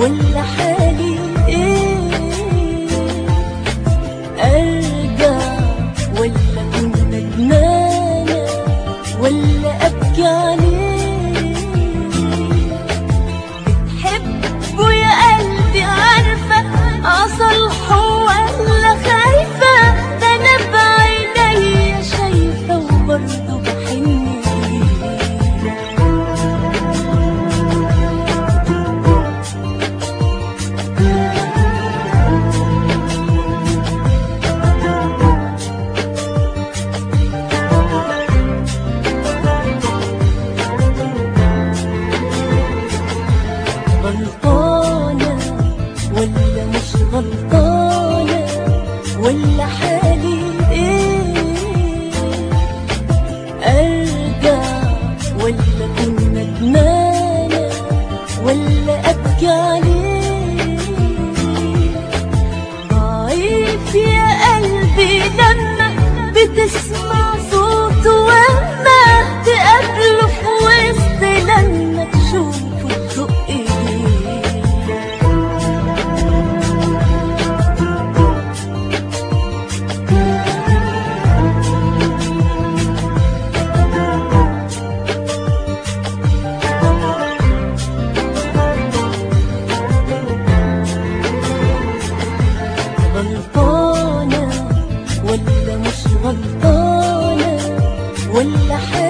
ولا حالي ايه ارجع ولا اكون ندمانة ولا ابكي عليه بتحبه يا قلبي عارفة اصلحه ولا خايفة ده انا بعينيا شايفة وبرضه بحن ليه غلطانة ولا مش غلطانة ولا حالي ايه ارجع ولا اكون ندمانة ولا ابكي عليه ضعيف يا قلبي لما بتسمع صوته واما تقابله في وسط لما تشوفه تدق ايديه غلطانة ولا مش غلطانة ولا حاجة